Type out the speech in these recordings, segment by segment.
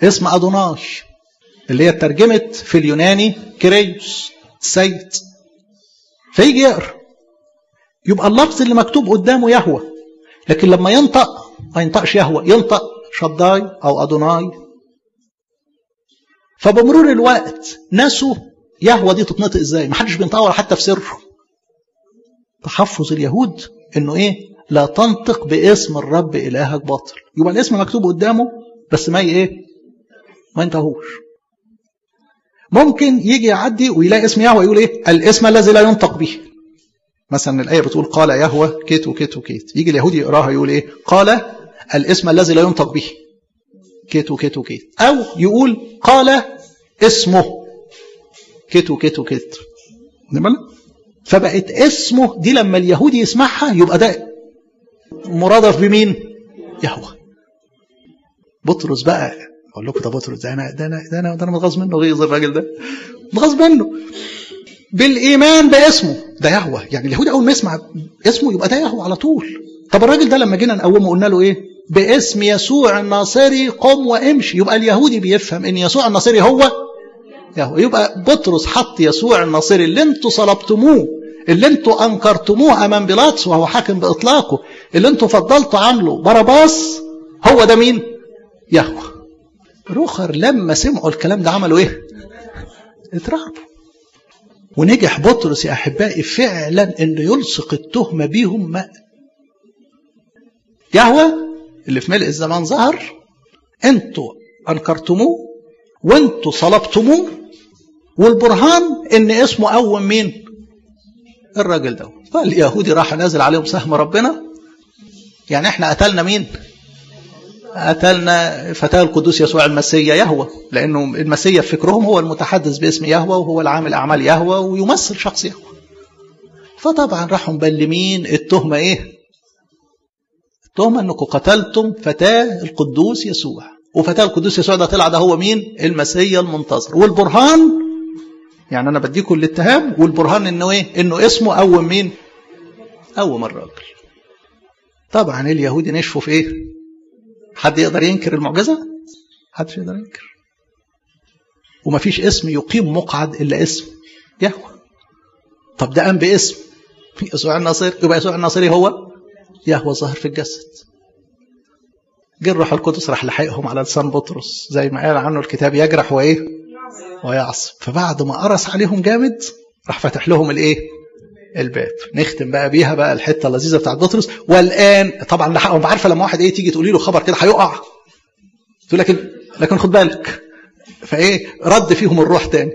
اسم ادوناي اللي هي اترجمت في اليوناني كريوس السيد فيجي يقرا يبقى اللفظ اللي مكتوب قدامه يهوى لكن لما ينطق ما ينطقش يهوى ينطق شداي او ادوناي فبمرور الوقت نسوا يهوى دي تتنطق ازاي ما حدش بينطقها ولا حتى في سره تحفظ اليهود انه ايه لا تنطق باسم الرب الهك باطل يبقى الاسم مكتوب قدامه بس ما ايه ما ينتهوش ممكن يجي يعدي ويلاقي اسم يهوى يقول ايه الاسم الذي لا ينطق به مثلا الايه بتقول قال يهوى كيت وكيت وكيت يجي اليهودي يقراها يقول ايه قال الاسم الذي لا ينطق به كيت وكيت وكيت او يقول قال اسمه كيت وكيت وكيت فبقت اسمه دي لما اليهودي يسمعها يبقى ده مرادف بمين يهوى بطرس بقى اقول لكم ده بطرس ده انا ده انا ده انا ده انا متغاظ منه غيظ الراجل ده متغاظ منه بالايمان باسمه ده يهوى يعني اليهودي اول ما يسمع اسمه يبقى ده يهوى على طول طب الراجل ده لما جينا نقومه قلنا له ايه باسم يسوع الناصري قم وامشي يبقى اليهودي بيفهم ان يسوع الناصري هو يهوى يبقى بطرس حط يسوع الناصري اللي انتوا صلبتموه اللي انتوا انكرتموه امام بيلاطس وهو حاكم باطلاقه اللي انتوا فضلتوا عنه باراباس هو ده مين يهوى رخر لما سمعوا الكلام ده عملوا ايه اترعبوا ونجح بطرس يا احبائي فعلا انه يلصق التهمه بيهم ما يهوى اللي في ملء الزمان ظهر انتوا انكرتموه وانتوا صلبتموه والبرهان ان اسمه قوم مين الراجل ده فاليهودي راح نازل عليهم سهم ربنا يعني احنا قتلنا مين قتلنا فتاه القدوس يسوع المسيا يهوى لانه المسيا في فكرهم هو المتحدث باسم يهوى وهو العامل اعمال يهوى ويمثل شخص يهوى فطبعا راحوا مبلمين التهمه ايه التهمه انكم قتلتم فتاه القدوس يسوع وفتاه القدوس يسوع ده طلع ده هو مين المسيا المنتظر والبرهان يعني انا بديكم الاتهام والبرهان انه ايه انه اسمه قوم مين قوم الراجل طبعا اليهودي نشفوا في ايه حد يقدر ينكر المعجزه حدش يقدر ينكر ومفيش اسم يقيم مقعد الا اسم يهوه طب ده قام باسم يسوع الناصري يبقى يسوع الناصري هو يهوه ظاهر في الجسد جه الروح القدس راح لحقهم على لسان بطرس زي ما قال عنه الكتاب يجرح وايه ويعصب فبعد ما قرص عليهم جامد راح فاتح لهم الايه الباب نختم بقى بيها بقى الحته اللذيذه بتاعت بطرس والان طبعا لحقهم عارفه لما واحد ايه تيجي تقولي له خبر كده هيقع تقول لكن لكن خد بالك فايه رد فيهم الروح تاني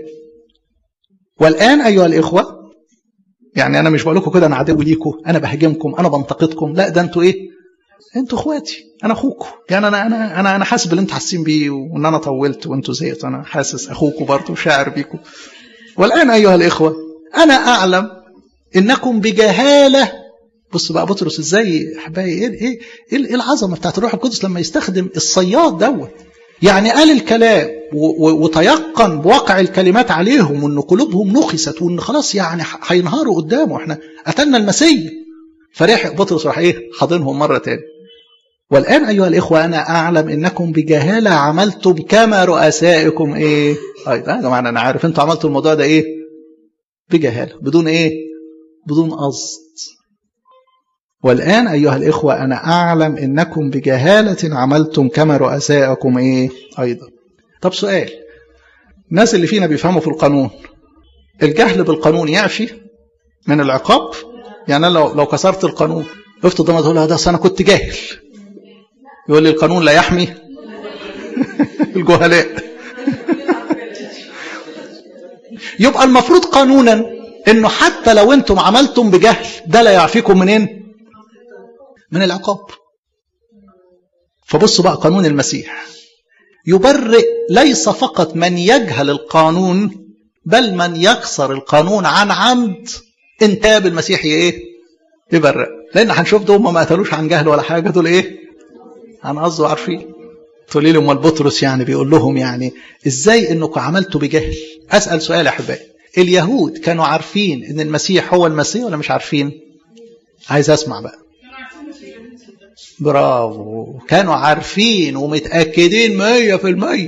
والان ايها الاخوه يعني انا مش بقول لكم كده انا عدو ليكم انا بهاجمكم انا بنتقدكم لا ده انتوا ايه انتوا اخواتي انا اخوكم يعني انا انا انا انا حاسس باللي انتوا حاسين بيه وان انا طولت وانتوا زهقتوا انا حاسس اخوكم برضه شاعر بيكم والان ايها الاخوه انا اعلم انكم بجهاله بص بقى بطرس ازاي احبائي ايه ايه ايه العظمه بتاعت الروح القدس لما يستخدم الصياد دوت يعني قال الكلام وتيقن بواقع الكلمات عليهم وان قلوبهم نخست وان خلاص يعني هينهاروا قدامه احنا قتلنا المسيح فرح بطرس راح ايه حاضنهم مره تاني والان ايها الاخوه انا اعلم انكم بجهاله عملتم كما رؤسائكم ايه ايضا يا جماعه انا عارف انتوا عملتوا الموضوع ده ايه بجهاله بدون ايه بدون قصد والآن أيها الإخوة أنا أعلم إنكم بجهالة عملتم كما رؤسائكم إيه أيضا طب سؤال الناس اللي فينا بيفهموا في القانون الجهل بالقانون يعفي من العقاب يعني أنا لو, لو كسرت القانون وقفت قدامها تقول لها ده أنا كنت جاهل يقول لي القانون لا يحمي الجهلاء يبقى المفروض قانونا انه حتى لو انتم عملتم بجهل ده لا يعفيكم منين من العقاب فبصوا بقى قانون المسيح يبرئ ليس فقط من يجهل القانون بل من يكسر القانون عن عمد ان تاب المسيح ايه يبرئ لان هنشوف دول ما قتلوش عن جهل ولا حاجه دول ايه عن قصد عارفين تقولي لي امال بطرس يعني بيقول لهم يعني ازاي انكم عملتوا بجهل اسال سؤال يا احبائي اليهود كانوا عارفين ان المسيح هو المسيح ولا مش عارفين عايز اسمع بقى برافو كانوا عارفين ومتاكدين 100%